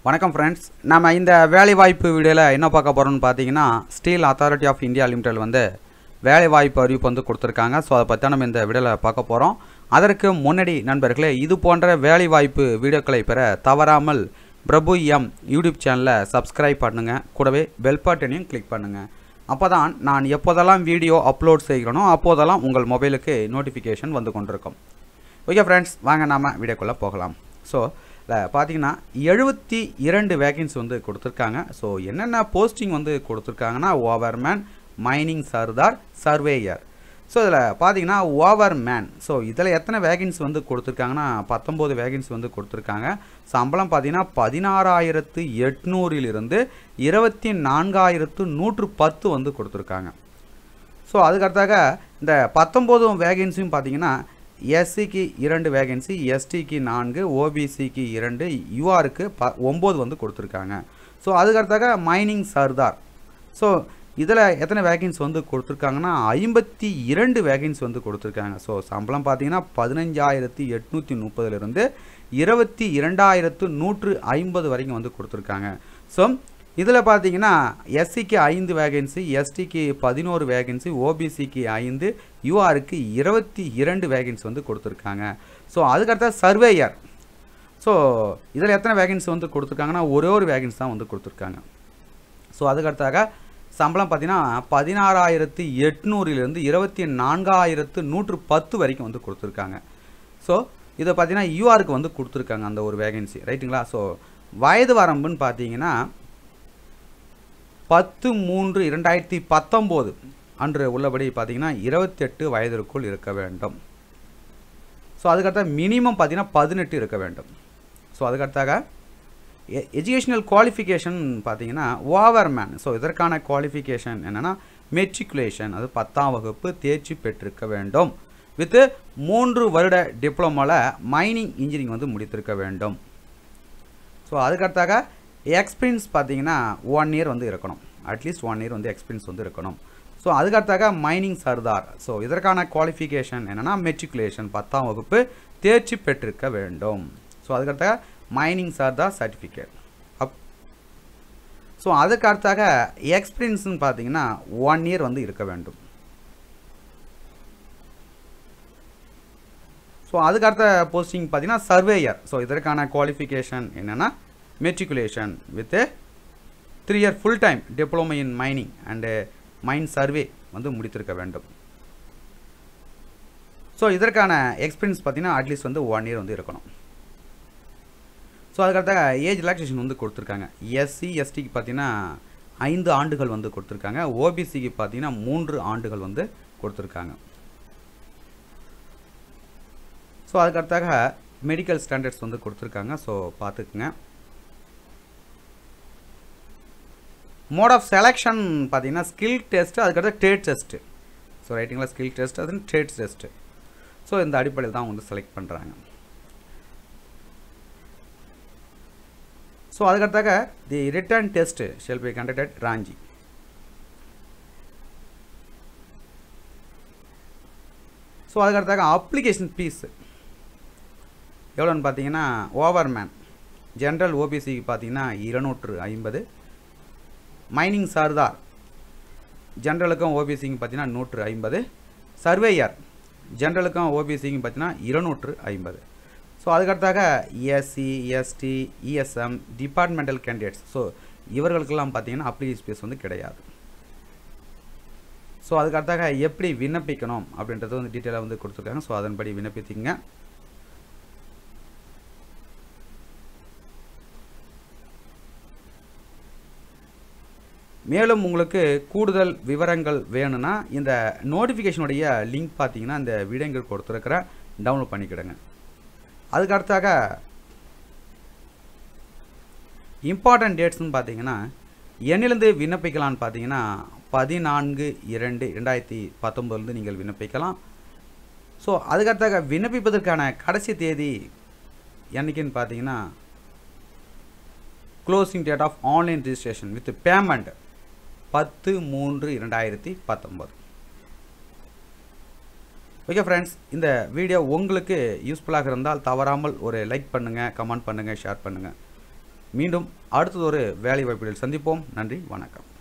வணக்கம் ஃப்ரெண்ட்ஸ் நம்ம இந்த வேலைவாய்ப்பு வீடியோவில் என்ன பார்க்க போகிறோம்னு பார்த்தீங்கன்னா steel authority of India limited வந்து வேலைவாய்ப்பு அறிவிப்பு வந்து கொடுத்துருக்காங்க ஸோ அதை பற்றி நம்ம இந்த வீடியோவில் பார்க்க போகிறோம் அதற்கு முன்னாடி நண்பர்களே இது போன்ற வேலைவாய்ப்பு வீடியோக்களை பெற தவறாமல் பிரபு எம் யூடியூப் சேனலை சப்ஸ்கிரைப் பண்ணுங்கள் கூடவே பெல் பட்டனையும் கிளிக் பண்ணுங்கள் அப்போ தான் நான் எப்போதெல்லாம் வீடியோ அப்லோட் செய்கிறேனோ அப்போதெல்லாம் உங்கள் மொபைலுக்கு நோட்டிஃபிகேஷன் வந்து கொண்டிருக்கும் ஓகே ஃப்ரெண்ட்ஸ் வாங்க நாம வீடியோக்குள்ளே போகலாம் ஸோ பார்த்தீங்கன்னா எழுபத்தி இரண்டு வேகன்சி வந்து கொடுத்துருக்காங்க ஸோ என்னென்ன போஸ்டிங் வந்து கொடுத்துருக்காங்கன்னா overman mining sardar surveyor so இதில் பார்த்தீங்கன்னா ஓவர்மேன் ஸோ இதில் எத்தனை வேகன்சி வந்து கொடுத்துருக்காங்கன்னா பத்தொம்போது வேகன்சி வந்து கொடுத்துருக்காங்க சம்பளம் பார்த்தீங்கன்னா பதினாறாயிரத்து எட்நூறிலிருந்து இருபத்தி நான்காயிரத்து நூற்று பத்து வந்து கொடுத்துருக்காங்க ஸோ அதுக்கடுத்தாக இந்த பத்தொம்போதும் வேகன்சியும் பார்த்தீங்கன்னா எஸ்சிக்கு இரண்டு வேகன்சி எஸ்டிக்கு நான்கு ஓபிசிக்கு இரண்டு யூஆருக்கு ப ஒம்பது வந்து கொடுத்துருக்காங்க ஸோ அதுக்கடுத்தாக மைனிங் சர்தார் ஸோ இதில் எத்தனை வேகன்சி வந்து கொடுத்துருக்காங்கன்னா ஐம்பத்தி இரண்டு வேகன்சி வந்து கொடுத்துருக்காங்க ஸோ சம்பளம் பார்த்தீங்கன்னா பதினஞ்சாயிரத்தி எட்நூற்றி முப்பதுலேருந்து இருபத்தி இரண்டாயிரத்து நூற்று ஐம்பது வரைக்கும் வந்து கொடுத்துருக்காங்க ஸோ இதில் பார்த்தீங்கன்னா எஸ்சிக்கு ஐந்து வேகன்சி எஸ்டிக்கு பதினோரு வேகன்சி ஓபிசிக்கு ஐந்து யூஆருக்கு இருபத்தி இரண்டு வேகன்சி வந்து கொடுத்துருக்காங்க ஸோ அதுக்கடுத்த சர்வேயர் ஸோ இதில் எத்தனை வேகன்சி வந்து கொடுத்துருக்காங்கன்னா ஒரே ஒரு வேகன்சி தான் வந்து கொடுத்துருக்காங்க ஸோ அதுக்கடுத்தாக சம்பளம் பார்த்தீங்கன்னா பதினாறாயிரத்து எட்நூறிலிருந்து இருபத்தி நான்காயிரத்து நூற்று பத்து வரைக்கும் வந்து கொடுத்துருக்காங்க ஸோ இதை பார்த்தீங்கன்னா யூஆருக்கு வந்து கொடுத்துருக்காங்க அந்த ஒரு வேகன்சி ரைட்டுங்களா ஸோ வயது வரம்புன்னு பார்த்தீங்கன்னா பத்து மூன்று இரண்டாயிரத்தி பத்தொம்போது அன்று உள்ளபடி பார்த்தீங்கன்னா இருபத்தெட்டு வயதிற்குள் இருக்க வேண்டும் ஸோ அதுக்கடுத்த மினிமம் பார்த்தீங்கன்னா பதினெட்டு இருக்க வேண்டும் ஸோ அதுக்கடுத்தாக எஜுகேஷனல் குவாலிஃபிகேஷன் பார்த்தீங்கன்னா ஓவர்மேன் ஸோ இதற்கான குவாலிஃபிகேஷன் என்னென்னா மெட்ரிகுலேஷன் அது பத்தாம் வகுப்பு தேர்ச்சி பெற்றிருக்க வேண்டும் வித்து மூன்று வருட டிப்ளமோவில் மைனிங் இன்ஜினியரிங் வந்து முடித்திருக்க வேண்டும் ஸோ அதுக்கடுத்தாக எக்ஸ்பீரியன்ஸ் பார்த்தீங்கன்னா ஒன் இயர் வந்து இருக்கணும் அட்லீஸ்ட் ஒன் இயர் வந்து எக்ஸ்பீரியன்ஸ் வந்து இருக்கணும் ஸோ அதுக்கடுத்தாக மைனிங் சர்தார் ஸோ இதற்கான குவாலிஃபிகேஷன் என்னென்னா மெட்ரிகுலேஷன் பத்தாம் வகுப்பு தேர்ச்சி பெற்றிருக்க வேண்டும் ஸோ அதுக்கடுத்தாக mining sardar certificate of so அதுக்கு அடுத்தாக எக்ஸ்பீரியன்ஸ்னு பார்த்தீங்கன்னா ஒன் இயர் வந்து இருக்க வேண்டும் ஸோ அதுக்கு அடுத்த போஸ்டிங் பார்த்தீங்கன்னா சர்வேயர் ஸோ இதற்கான குவாலிஃபிகேஷன் என்னென்னா matriculation with three year full time diploma in mining and mine survey வந்து முடித்திருக்க வேண்டும் ஸோ இதற்கான எக்ஸ்பீரியன்ஸ் பார்த்தீங்கன்னா அட்லீஸ்ட் வந்து ஒன் இயர் வந்து இருக்கணும் ஸோ அதுக்கடுத்த ஏஜ் ரிலாக்ஸேஷன் வந்து கொடுத்துருக்காங்க எஸ்சி எஸ்டிக்கு பார்த்தீங்கன்னா ஐந்து ஆண்டுகள் வந்து கொடுத்துருக்காங்க ஓபிசிக்கு பார்த்தீங்கன்னா மூன்று ஆண்டுகள் வந்து கொடுத்துருக்காங்க ஸோ அதுக்கடுத்தாக மெடிக்கல் ஸ்டாண்டர்ட்ஸ் வந்து கொடுத்துருக்காங்க ஸோ பார்த்துக்குங்க மோட் ஆஃப் செலெக்ஷன் பார்த்தீங்கன்னா ஸ்கில் டெஸ்ட்டு அதுக்கடுத்து ட்ரேட் டெஸ்ட்டு ஸோ ரைட்டிங்களா ஸ்கில் டெஸ்ட் அது ட்ரேட் டெஸ்ட்டு ஸோ இந்த அடிப்படையில் தான் வந்து செலக்ட் பண்ணுறாங்க ஸோ அதுக்கடுத்தாக the written test shall be conducted Ranchi so அதுக்கடுத்தாக அப்ளிகேஷன் ஃபீஸ் எவ்வளோன்னு பார்த்தீங்கன்னா ஓவர்மேன் ஜென்ரல் ஓபிசிக்கு பார்த்தீங்கன்னா இருநூற்று ஐம்பது மைனிங் சர்தார் ஜென்ரலுக்கும் ஓபிசிக்கும் பார்த்தீங்கன்னா நூற்று ஐம்பது சர்வேயர் ஜென்ரலுக்கும் ஓபிசிக்கும் பார்த்தீங்கன்னா இருநூற்று ஐம்பது ஸோ அதுக்கடுத்தாக S C S T E S M departmental candidates so இவர்களுக்கெல்லாம் பார்த்தீங்கன்னா அப்ளிகேஷன் ஃபீஸ் வந்து கிடையாது ஸோ அதுக்கடுத்தாக எப்படி விண்ணப்பிக்கணும் அப்படின்றது வந்து டீட்டெயிலாக வந்து கொடுத்துருக்காங்க ஸோ அதன்படி விண்ணப்பித்திங்க மேலும் உங்களுக்கு கூடுதல் விவரங்கள் வேணும்னா இந்த நோட்டிஃபிகேஷனுடைய லிங்க் பார்த்தீங்கன்னா இந்த வீடியோங்கள் கொடுத்துருக்கிற டவுன்லோட் பண்ணிக்கிடுங்க அதுக்கு அடுத்தாக இம்பார்ட்டன்ட் டேட்ஸ்னு பார்த்தீங்கன்னா என்னிலேருந்து விண்ணப்பிக்கலான்னு பார்த்தீங்கன்னா பதினான்கு இரண்டு ரெண்டாயிரத்தி பத்தொம்பதுலேருந்து நீங்கள் விண்ணப்பிக்கலாம் ஸோ அதுக்கடுத்தாக விண்ணப்பிப்பதற்கான கடைசி தேதி என்னைக்குன்னு பார்த்தீங்கன்னா closing date of online registration with payment பத்து மூன்று இரண்டாயிரத்தி பத்தொம்பது ஓகே ஃப்ரெண்ட்ஸ் இந்த வீடியோ உங்களுக்கு யூஸ்ஃபுல்லாக இருந்தால் தவறாமல் ஒரு லைக் பண்ணுங்கள் கமெண்ட் பண்ணுங்கள் ஷேர் பண்ணுங்கள் மீண்டும் அடுத்ததொரு வேலை வாய்ப்புகளில் சந்திப்போம் நன்றி வணக்கம்